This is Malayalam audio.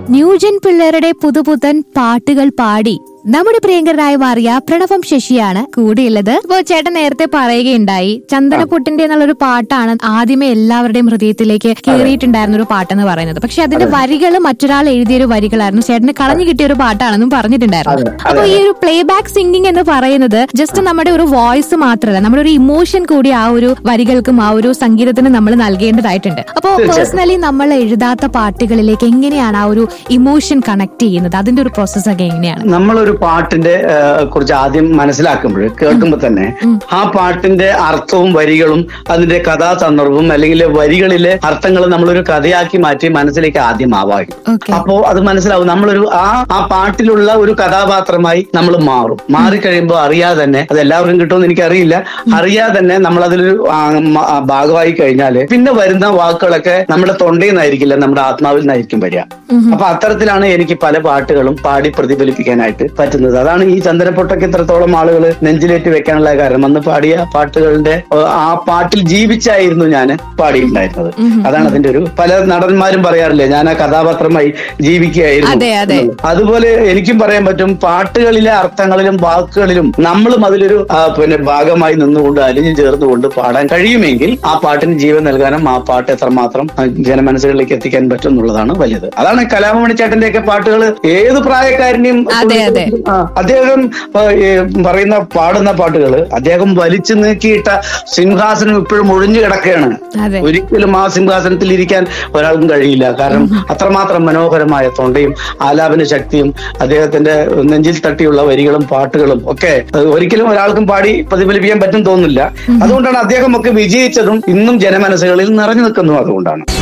ന്യൂജൻ പിള്ളേരുടെ പുതുപുത്തൻ പാട്ടുകൾ പാടി നമ്മുടെ പ്രിയങ്കരനായി മാറിയ പ്രണവം ശശിയാണ് കൂടെയുള്ളത് ഇപ്പോ ചേട്ടൻ നേരത്തെ പറയുകയുണ്ടായി ചന്ദനപ്പൊട്ടിന്റെ എന്നുള്ളൊരു പാട്ടാണ് ആദ്യമേ എല്ലാവരുടെയും ഹൃദയത്തിലേക്ക് കയറിയിട്ടുണ്ടായിരുന്ന ഒരു പാട്ടെന്ന് പറയുന്നത് പക്ഷെ അതിന്റെ വരികൾ മറ്റൊരാൾ എഴുതിയൊരു വരികളായിരുന്നു ചേട്ടന് കളഞ്ഞു കിട്ടിയ ഒരു പാട്ടാണെന്നും പറഞ്ഞിട്ടുണ്ടായിരുന്നു അതെ, അപ്പൊ ഈ ഒരു പ്ലേ ബാക്ക് സിംഗിങ് എന്ന് പറയുന്നത് ജസ്റ്റ് നമ്മുടെ ഒരു വോയിസ് മാത്രമല്ല നമ്മുടെ ഒരു ഇമോഷൻ കൂടി ആ ഒരു വരികൾക്കും ആ ഒരു സംഗീതത്തിനും നമ്മൾ നൽകേണ്ടതായിട്ടുണ്ട് അപ്പോ പേഴ്സണലി നമ്മൾ എഴുതാത്ത പാട്ടുകളിലേക്ക് എങ്ങനെയാണ് ആ ഒരു ഇമോഷൻ കണക്ട് ചെയ്യുന്നത് അതിന്റെ ഒരു പ്രോസസ് ഒക്കെ എങ്ങനെയാണ് നമ്മളൊരു പാട്ടിന്റെ ആ, കുറിച്ച് ആദ്യം മനസ്സിലാക്കുമ്പോൾ കേൾക്കുമ്പോൾ തന്നെ ആ പാട്ടിന്റെ അർത്ഥവും വരികളും അതിന്റെ കഥാസന്ദർഭവും അല്ലെങ്കിൽ വരികളിലെ അർത്ഥങ്ങൾ നമ്മളൊരു കഥയാക്കി മാറ്റി മനസ്സിലേക്ക് ആദ്യം ആവാഹിക്കും ഓക്കെ അപ്പോ അത് മനസ്സിലാവും നമ്മളൊരു ആ ആ പാട്ടിലുള്ള ഒരു കഥാപാത്രമായി നമ്മൾ മാറും മാറിക്കഴിയുമ്പോൾ അറിയാതെ തന്നെ അത് എല്ലാവർക്കും കിട്ടുമെന്ന് എനിക്കറിയില്ല അറിയാതെ തന്നെ നമ്മൾ അതിലൊരു ആ, മ- ആ, ഭാഗമായി കഴിഞ്ഞാല് പിന്നെ വരുന്ന വാക്കുകളൊക്കെ നമ്മുടെ തൊണ്ടയിൽ നിന്നായിരിക്കില്ല നമ്മുടെ ആത്മാവിൽ നിന്നായിരിക്കും വരിക അപ്പൊ അത്തരത്തിലാണ് എനിക്ക് പല പാട്ടുകളും പാടി പ്രതിഫലിപ്പിക്കാനായിട്ട് പറ്റുന്നത് അതാണ് ഈ ചന്ദനപ്പൊട്ടൊക്കെ ഇത്രത്തോളം ആളുകൾ നെഞ്ചിലേറ്റ് വെക്കാനുള്ള കാരണം അന്ന് പാടിയ പാട്ടുകളുടെ ഏഹ്, ആ പാട്ടിൽ ജീവിച്ചായിരുന്നു ഞാൻ പാടിയിട്ടുണ്ടായിരുന്നത് അതാണ് അതിന്റെ ഒരു പല നടന്മാരും പറയാറില്ലേ ഞാൻ ആ കഥാപാത്രമായി ജീവിക്കുകയായിരുന്നു അതെ, അതെ. അതുപോലെ എനിക്കും പറയാൻ പറ്റും പാട്ടുകളിലെ അർത്ഥങ്ങളിലും വാക്കുകളിലും നമ്മളും അതിലൊരു ആ, പിന്നെ ഭാഗമായി നിന്നുകൊണ്ട് അലിഞ്ഞു ചേർന്നുകൊണ്ട് പാടാൻ കഴിയുമെങ്കിൽ ആ പാട്ടിന് ജീവൻ നൽകാനും ആ പാട്ട് എത്രമാത്രം ആ, ജനമനസ്സുകളിലേക്ക് എത്തിക്കാൻ പറ്റും എന്നുള്ളതാണ് വലുത് അതാണ് കലാമണി ചേട്ടന്റെ ഒക്കെ പാട്ടുകൾ ഏത് പ്രായക്കാരനെയും അതെ, അതെ. ആ, അദ്ദേഹം ആ, ഈ പറയുന്ന പാടുന്ന പാട്ടുകൾ അദ്ദേഹം വലിച്ചു നീക്കിയിട്ട സിംഹാസനം ഇപ്പോഴും ഒഴിഞ്ഞു കിടക്കുകയാണ് അതെ ഒരിക്കലും ആ സിംഹാസനത്തിൽ ഇരിക്കാൻ ഒരാൾക്കും കഴിയില്ല കാരണം അത്രമാത്രം മനോഹരമായ തൊണ്ടയും ആലാപന ശക്തിയും അദ്ദേഹത്തിന്റെ നെഞ്ചിൽ തട്ടിയുള്ള വരികളും പാട്ടുകളും ഒക്കെ അത് ഒരിക്കലും ഒരാൾക്കും പാടി പ്രതിഫലിപ്പിക്കാൻ പറ്റും തോന്നുന്നില്ല അതുകൊണ്ടാണ് അദ്ദേഹം ഒക്കെ വിജയിച്ചതും ഇന്നും ജനമനസ്സുകളിൽ നിറഞ്ഞു നിൽക്കുന്നതും അതുകൊണ്ടാണ്